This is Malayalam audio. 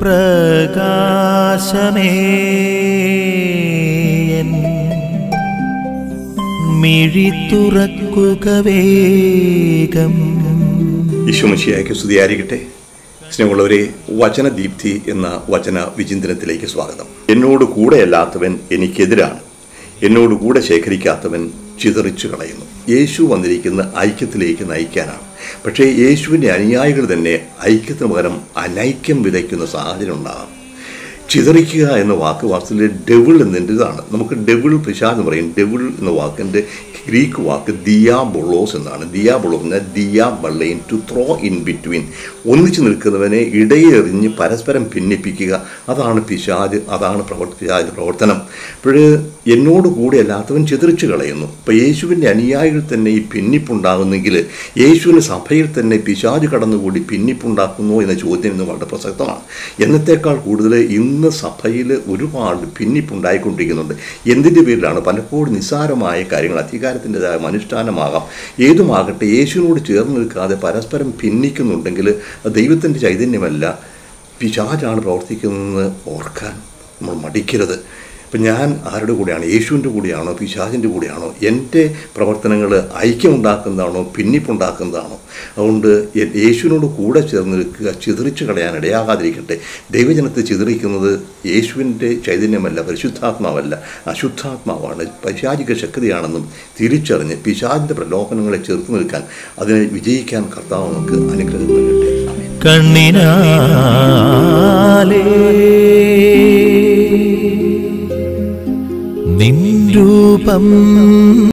പ്രകാശമേ എൻ മിഴി തുറക്കുക വേഗം യശുമശിയായ്ക്ക് സ്തുതിയായിരിക്കട്ടെ സ്നേഹമുള്ളവരെ വചനദീപ്തി എന്ന വചന വിചിന്തനത്തിലേക്ക് സ്വാഗതം എന്നോട് കൂടെയല്ലാത്തവൻ എനിക്കെതിരാണ് എന്നോട് കൂടെ ശേഖരിക്കാത്തവൻ ചിതറിച്ചു കളയുന്നു യേശു വന്നിരിക്കുന്ന ഐക്യത്തിലേക്ക് നയിക്കാനാണ് പക്ഷേ യേശുവിൻ്റെ അനുയായികൾ തന്നെ ഐക്യത്തിന് പകരം അനൈക്യം വിതയ്ക്കുന്ന സാഹചര്യം ഉണ്ടാകാം ചിതറിക്കുക എന്ന വാക്ക് വാസ്തവത്തിൽ ഡെവിൾ എന്നതിൻ്റെതാണ് നമുക്ക് ഡെവിൾ പിശാച് എന്ന് പറയും ഡെവിൾ എന്ന വാക്കിൻ്റെ ഗ്രീക്ക് വാക്ക് ദിയാബൊളോസ് എന്നാണ് ദിയാബൊളോ എന്നാൽ ദിയാ ബള്ളയിൻ ടു ത്രോ ഇൻ ബിറ്റ്വീൻ ഒന്നിച്ചു നിൽക്കുന്നവനെ ഇടയെറിഞ്ഞ് പരസ്പരം ഭിന്നിപ്പിക്കുക അതാണ് പിശാജ് അതാണ് പ്രവർ പിശാജ് പ്രവർത്തനം അപ്പോൾ എന്നോട് കൂടെ അല്ലാത്തവൻ ചിതറിച്ചു കളയുന്നു ഇപ്പോൾ യേശുവിൻ്റെ അനുയായികൾ തന്നെ ഈ ഭിന്നിപ്പുണ്ടാകുന്നെങ്കിൽ യേശുവിന് സഭയിൽ തന്നെ പിശാജ് കടന്നുകൂടി ഭിന്നിപ്പുണ്ടാക്കുന്നു എന്ന ചോദ്യം ഇന്ന് വളരെ പ്രസക്തമാണ് എന്നത്തേക്കാൾ കൂടുതൽ ഇന്ന് സഭയിൽ ഒരുപാട് ഭിന്നിപ്പുണ്ടായിക്കൊണ്ടിരിക്കുന്നുണ്ട് എന്തിൻ്റെ പേരിലാണ് പലപ്പോഴും നിസ്സാരമായ കാര്യങ്ങൾ അധികാരത്തിൻ്റെതായ അനുഷ്ഠാനമാകാം ഏതുമാകട്ടെ യേശുവിനോട് ചേർന്ന് നിൽക്കാതെ പരസ്പരം ഭിന്നിക്കുന്നുണ്ടെങ്കിൽ അത് ദൈവത്തിൻ്റെ ചൈതന്യമല്ല പിശാചാണ് പ്രവർത്തിക്കുന്നതെന്ന് ഓർക്കാൻ നമ്മൾ മടിക്കരുത് ഇപ്പം ഞാൻ ആരുടെ കൂടെയാണ് യേശുവിൻ്റെ കൂടെയാണോ പിശാചിൻ്റെ കൂടെയാണോ എൻ്റെ പ്രവർത്തനങ്ങൾ ഐക്യമുണ്ടാക്കുന്നതാണോ ഭിന്നിപ്പുണ്ടാക്കുന്നതാണോ അതുകൊണ്ട് യെ- യേശുവിനോട് കൂടെ ചേർന്ന് നിൽക്കുക ചിതറിച്ച് കളയാൻ ഇടയാകാതിരിക്കട്ടെ ദൈവജനത്തെ ചിതറിക്കുന്നത് യേശുവിൻ്റെ ചൈതന്യമല്ല പരിശുദ്ധാത്മാവല്ല അശുദ്ധാത്മാവാണ് പൈശാചിക ശക്തിയാണെന്നും തിരിച്ചറിഞ്ഞ് പിശാചിൻ്റെ പ്രലോഭനങ്ങളെ ചെറുത്ത് നിൽക്കാൻ അതിനെ വിജയിക്കാൻ കർത്താവ് നമുക്ക് അനുഗ്രഹം നൽകട്ടെ ആമേൻ. കണ്ണിനാലേ നിൻ രൂപം